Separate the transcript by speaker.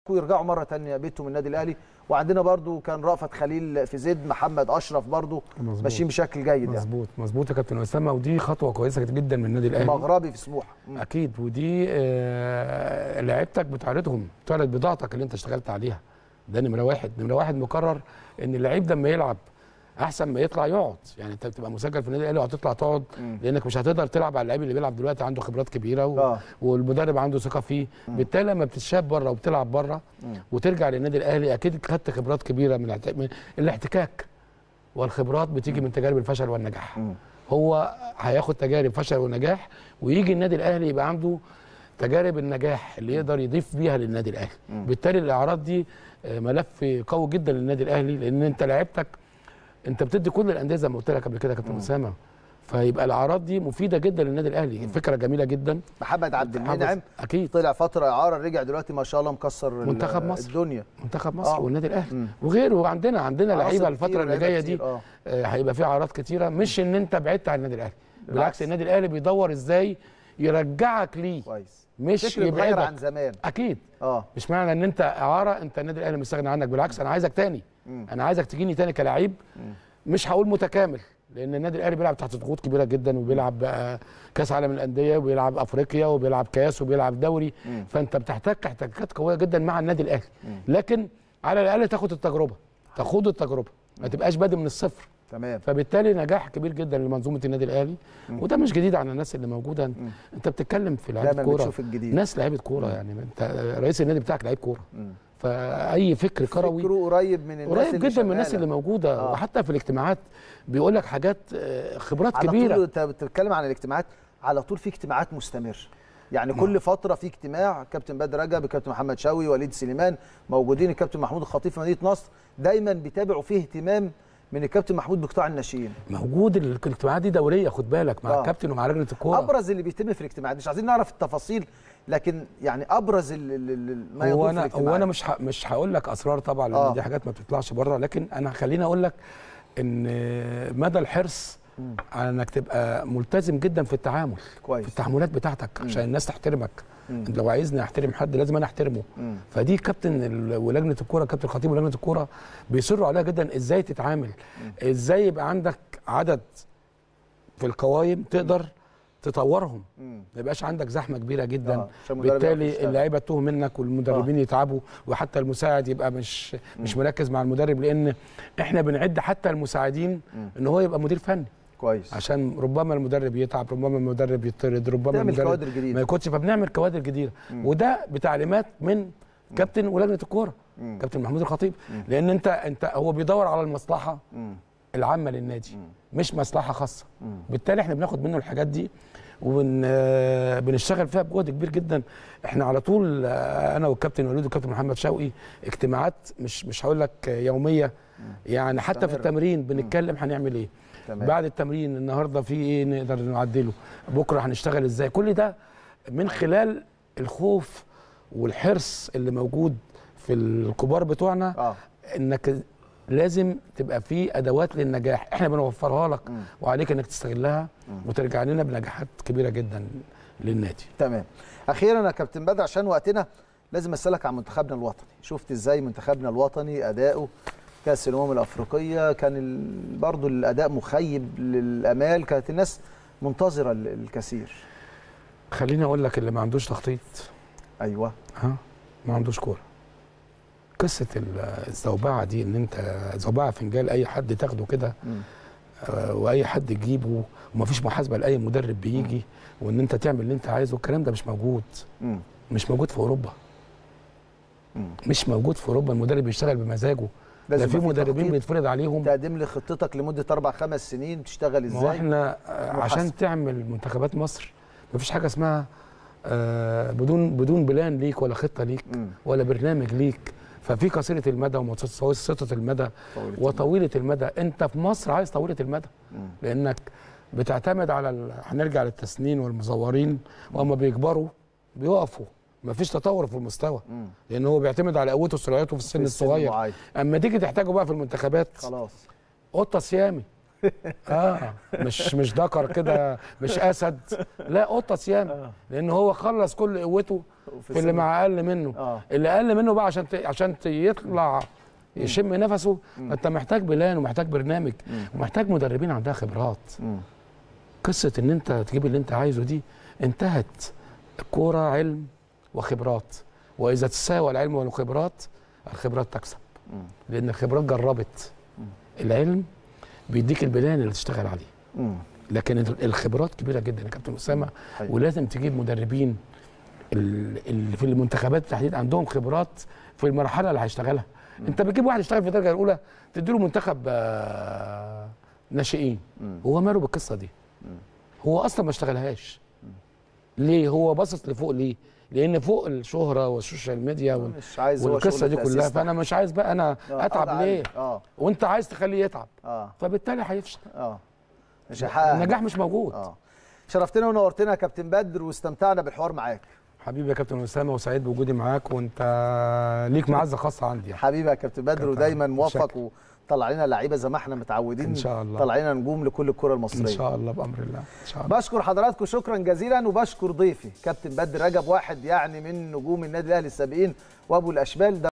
Speaker 1: ويرجعوا مره تانية بيتهم النادي الاهلي وعندنا برضو كان رأفت خليل في زد محمد اشرف برضو
Speaker 2: مظبوط.
Speaker 1: ماشيين بشكل جيد يعني
Speaker 2: مظبوط مظبوط يا كابتن اسامه ودي خطوه كويسه جدا من النادي الاهلي
Speaker 1: مغربي في سموحه مم.
Speaker 2: اكيد ودي آه، لعيبتك بتعرضهم بتعرض بضاعتك اللي انت اشتغلت عليها ده نمره واحد نمره واحد مقرر ان اللعيب ده لما يلعب احسن ما يطلع يقعد يعني انت بتبقى مسجل في النادي الاهلي وهتطلع تقعد
Speaker 1: مم.
Speaker 2: لانك مش هتقدر تلعب على اللعيب اللي بيلعب دلوقتي عنده خبرات كبيره و...
Speaker 1: آه.
Speaker 2: والمدرب عنده ثقه فيه بالتالي لما بتتشاب بره وبتلعب بره
Speaker 1: مم.
Speaker 2: وترجع للنادي الاهلي اكيد خدت خبرات كبيره من, الاحت... من الاحتكاك والخبرات بتيجي من تجارب الفشل والنجاح
Speaker 1: مم.
Speaker 2: هو هياخد تجارب فشل ونجاح ويجي النادي الاهلي يبقى عنده تجارب النجاح اللي يقدر يضيف بيها للنادي الاهلي
Speaker 1: مم.
Speaker 2: بالتالي الاعراض دي آه، ملف قوي جدا للنادي الاهلي لان انت لعيبتك انت بتدي كل الانديه زي ما قلت لك قبل كده يا كابتن اسامه فيبقى الاعراض دي مفيده جدا للنادي الاهلي فكره جميله جدا
Speaker 1: محمد عبد
Speaker 2: حافظ-
Speaker 1: المنعم
Speaker 2: اكيد
Speaker 1: طلع فتره اعاره رجع دلوقتي ما شاء الله مكسر ال-
Speaker 2: منتخب مصر.
Speaker 1: الدنيا
Speaker 2: منتخب مصر
Speaker 1: آه.
Speaker 2: والنادي الاهلي
Speaker 1: مم.
Speaker 2: وغيره عندنا عندنا
Speaker 1: عناصر
Speaker 2: لعيبه
Speaker 1: كتير
Speaker 2: الفتره اللي
Speaker 1: ولعيبة
Speaker 2: جايه
Speaker 1: كتير،
Speaker 2: دي
Speaker 1: آه.
Speaker 2: آه، هيبقى في اعراض كتيره مش ان انت بعدت عن النادي الاهلي
Speaker 1: بالعكس.
Speaker 2: بالعكس النادي الاهلي بيدور ازاي يرجعك ليه
Speaker 1: كويس
Speaker 2: مش
Speaker 1: فكر اتغير عن
Speaker 2: يبعدك
Speaker 1: زمان
Speaker 2: اكيد
Speaker 1: اه
Speaker 2: مش معنى ان انت اعاره انت النادي الاهلي مستغني عنك بالعكس انا عايزك تاني
Speaker 1: مم.
Speaker 2: انا عايزك تجيني تاني كلاعب مش هقول متكامل لان النادي الاهلي بيلعب تحت ضغوط كبيره جدا وبيلعب بقى كاس عالم الانديه وبيلعب افريقيا وبيلعب كاس وبيلعب دوري
Speaker 1: مم.
Speaker 2: فانت بتحتاج احتكاكات قويه جدا مع النادي الاهلي لكن على الاقل تاخد التجربه تاخد التجربه ما تبقاش بادئ من الصفر
Speaker 1: تمام
Speaker 2: فبالتالي نجاح كبير جدا لمنظومه النادي الاهلي وده مش جديد على الناس اللي موجوده انت بتتكلم في لعيبه
Speaker 1: دايما
Speaker 2: كوره
Speaker 1: بنشوف الجديد
Speaker 2: ناس لعيبه كوره يعني انت رئيس النادي بتاعك لعيب كوره
Speaker 1: مم.
Speaker 2: فاي فكر كروي
Speaker 1: فكره قريب من الناس
Speaker 2: قريب
Speaker 1: اللي
Speaker 2: جدا من الناس
Speaker 1: شغالة.
Speaker 2: اللي موجوده
Speaker 1: آه.
Speaker 2: وحتى في الاجتماعات بيقول لك حاجات آه، خبرات
Speaker 1: على
Speaker 2: كبيره
Speaker 1: طول انت بتتكلم عن الاجتماعات على طول في اجتماعات مستمر يعني كل فتره في اجتماع كابتن بدر رجب الكابتن محمد شوقي وليد سليمان موجودين الكابتن محمود الخطيب في مدينه نصر دايما بيتابعوا فيه اهتمام من الكابتن محمود بقطاع الناشئين
Speaker 2: موجود الاجتماعات دي دوريه خد بالك مع
Speaker 1: آه.
Speaker 2: الكابتن ومع لجنه الكوره
Speaker 1: ابرز اللي بيتم في الاجتماعات مش عايزين نعرف التفاصيل لكن يعني ابرز ال- ال- ال- ما
Speaker 2: هو
Speaker 1: يدور في
Speaker 2: انا هو
Speaker 1: الاجتماعات
Speaker 2: انا مش ه- مش هقول لك اسرار طبعا لان
Speaker 1: آه.
Speaker 2: دي حاجات ما بتطلعش بره لكن انا خليني اقول لك ان مدى الحرص على انك تبقى ملتزم جدا في التعامل
Speaker 1: كويس.
Speaker 2: في التعاملات بتاعتك عشان الناس تحترمك
Speaker 1: مم.
Speaker 2: انت لو عايزني احترم حد لازم انا احترمه
Speaker 1: مم.
Speaker 2: فدي كابتن ال- ولجنه الكوره كابتن الخطيب ولجنه الكوره بيصروا عليها جدا ازاي تتعامل ازاي يبقى عندك عدد في القوائم تقدر تطورهم
Speaker 1: مم.
Speaker 2: ما يبقاش عندك زحمه كبيره جدا
Speaker 1: آه، عشان المدرب يعرف
Speaker 2: بالتالي
Speaker 1: يشتغل.
Speaker 2: اللعيبه تتوه منك والمدربين يتعبوا وحتى المساعد يبقى مش مش مركز مع المدرب لان احنا بنعد حتى المساعدين ان هو يبقى مدير فني
Speaker 1: كويس
Speaker 2: عشان ربما المدرب يتعب ربما المدرب يطرد ربما
Speaker 1: تعمل
Speaker 2: المدرب
Speaker 1: كوادر جديدة.
Speaker 2: ما يكونش فبنعمل كوادر جديده وده بتعليمات من كابتن ولجنه الكوره
Speaker 1: مم.
Speaker 2: كابتن محمود الخطيب لان انت انت هو بيدور على المصلحه
Speaker 1: مم.
Speaker 2: العامه للنادي مش مصلحه خاصه
Speaker 1: مم.
Speaker 2: بالتالي احنا بناخد منه الحاجات دي وبن آه، بنشتغل فيها بجهد كبير جدا احنا على طول آه، انا والكابتن وليد والكابتن محمد شوقي اجتماعات مش مش هقول لك آه، يوميه يعني حتى في
Speaker 1: مستمرة.
Speaker 2: التمرين بنتكلم هنعمل ايه
Speaker 1: تمام.
Speaker 2: بعد التمرين النهارده في ايه نقدر نعدله بكره هنشتغل ازاي كل ده من خلال الخوف والحرص اللي موجود في الكبار بتوعنا
Speaker 1: اه
Speaker 2: انك لازم تبقى في ادوات للنجاح احنا بنوفرها لك
Speaker 1: مم.
Speaker 2: وعليك انك تستغلها وترجع لنا بنجاحات كبيره جدا للنادي
Speaker 1: تمام اخيرا يا كابتن بدر عشان وقتنا لازم اسالك عن منتخبنا الوطني شفت ازاي منتخبنا الوطني اداؤه كاس الامم الافريقيه كان ال... برضو الاداء مخيب للامال كانت الناس منتظره ال- الكثير
Speaker 2: خليني اقول لك اللي ما عندوش تخطيط
Speaker 1: ايوه
Speaker 2: ها ما عندوش كوره قصه ال- الزوبعه دي ان انت زوبعه فنجان اي حد تاخده كده
Speaker 1: مم.
Speaker 2: آه، واي حد تجيبه ومفيش محاسبه لاي مدرب بيجي وان انت تعمل اللي انت عايزه الكلام ده مش موجود
Speaker 1: مم.
Speaker 2: مش موجود في اوروبا
Speaker 1: مم.
Speaker 2: مش موجود في اوروبا المدرب بيشتغل بمزاجه ده
Speaker 1: لازم
Speaker 2: في
Speaker 1: يبقى
Speaker 2: مدربين
Speaker 1: تخطيط.
Speaker 2: بيتفرض عليهم
Speaker 1: تقدم لي خطتك لمده اربع خمس سنين تشتغل
Speaker 2: ما هو
Speaker 1: ازاي
Speaker 2: احنا آه،
Speaker 1: محاسبة.
Speaker 2: عشان تعمل منتخبات مصر مفيش حاجه اسمها آه، بدون بدون بلان ليك ولا خطه ليك
Speaker 1: مم.
Speaker 2: ولا برنامج ليك ففي قصيره المدى ومتوسطه المدى
Speaker 1: طويلة
Speaker 2: وطويله المدى انت في مصر عايز طويله المدى
Speaker 1: مم.
Speaker 2: لانك بتعتمد على ال... هنرجع للتسنين والمزورين واما بيكبروا بيقفوا مفيش تطور في المستوى
Speaker 1: مم.
Speaker 2: لان هو بيعتمد على قوته وسرعته في السن
Speaker 1: في السن
Speaker 2: الصغير
Speaker 1: المعين.
Speaker 2: اما تيجي تحتاجه بقى في المنتخبات
Speaker 1: خلاص
Speaker 2: قطه صيامي اه مش مش ذكر كده مش اسد لا قطه صيانه
Speaker 1: آه.
Speaker 2: لان هو خلص كل قوته
Speaker 1: وفي
Speaker 2: في اللي
Speaker 1: السن-
Speaker 2: مع اقل منه
Speaker 1: اه
Speaker 2: اللي اقل منه بقى عشان ت... عشان ت... يطلع يشم نفسه انت محتاج بلان ومحتاج برنامج ومحتاج مدربين عندها خبرات
Speaker 1: مم.
Speaker 2: قصه ان انت تجيب اللي انت عايزه دي انتهت الكوره علم وخبرات واذا تساوى العلم والخبرات الخبرات تكسب
Speaker 1: مم.
Speaker 2: لان الخبرات جربت العلم بيديك البلان اللي تشتغل عليه
Speaker 1: مم.
Speaker 2: لكن ال- الخبرات كبيره جدا يا كابتن اسامه
Speaker 1: حقيقي.
Speaker 2: ولازم تجيب مدربين ال- اللي في المنتخبات بالتحديد عندهم خبرات في المرحله اللي هيشتغلها انت بتجيب واحد يشتغل في الدرجه الاولى تديله منتخب آه، ناشئين
Speaker 1: مم.
Speaker 2: هو ماله بالقصه دي هو اصلا ما اشتغلهاش ليه هو باصص لفوق ليه لان فوق الشهره والسوشيال ميديا وال-
Speaker 1: مش عايز هو
Speaker 2: والقصه
Speaker 1: شغل
Speaker 2: دي
Speaker 1: التأسيس
Speaker 2: كلها
Speaker 1: ده.
Speaker 2: فانا مش عايز بقى انا
Speaker 1: آه،
Speaker 2: اتعب
Speaker 1: أقعد
Speaker 2: ليه
Speaker 1: أعلم. اه
Speaker 2: وانت عايز تخليه يتعب
Speaker 1: اه
Speaker 2: فبالتالي هيفشل
Speaker 1: اه مش هيحقق
Speaker 2: النجاح مش موجود
Speaker 1: اه شرفتنا ونورتنا يا كابتن بدر واستمتعنا بالحوار معاك
Speaker 2: حبيبي يا كابتن اسامه وسعيد بوجودي معاك وانت ليك معزه خاصه عندي يعني.
Speaker 1: حبيبي يا كابتن بدر
Speaker 2: كابتن،
Speaker 1: ودايما موفق
Speaker 2: شكرا.
Speaker 1: وطلع لنا لعيبه زي ما احنا متعودين
Speaker 2: إن شاء الله.
Speaker 1: طلع لنا نجوم لكل الكره
Speaker 2: ان
Speaker 1: المصريه
Speaker 2: شاء الله بامر الله ان شاء الله
Speaker 1: بشكر حضراتكم شكرا جزيلا وبشكر ضيفي كابتن بدر رجب واحد يعني من نجوم النادي الاهلي السابقين وابو الاشبال ده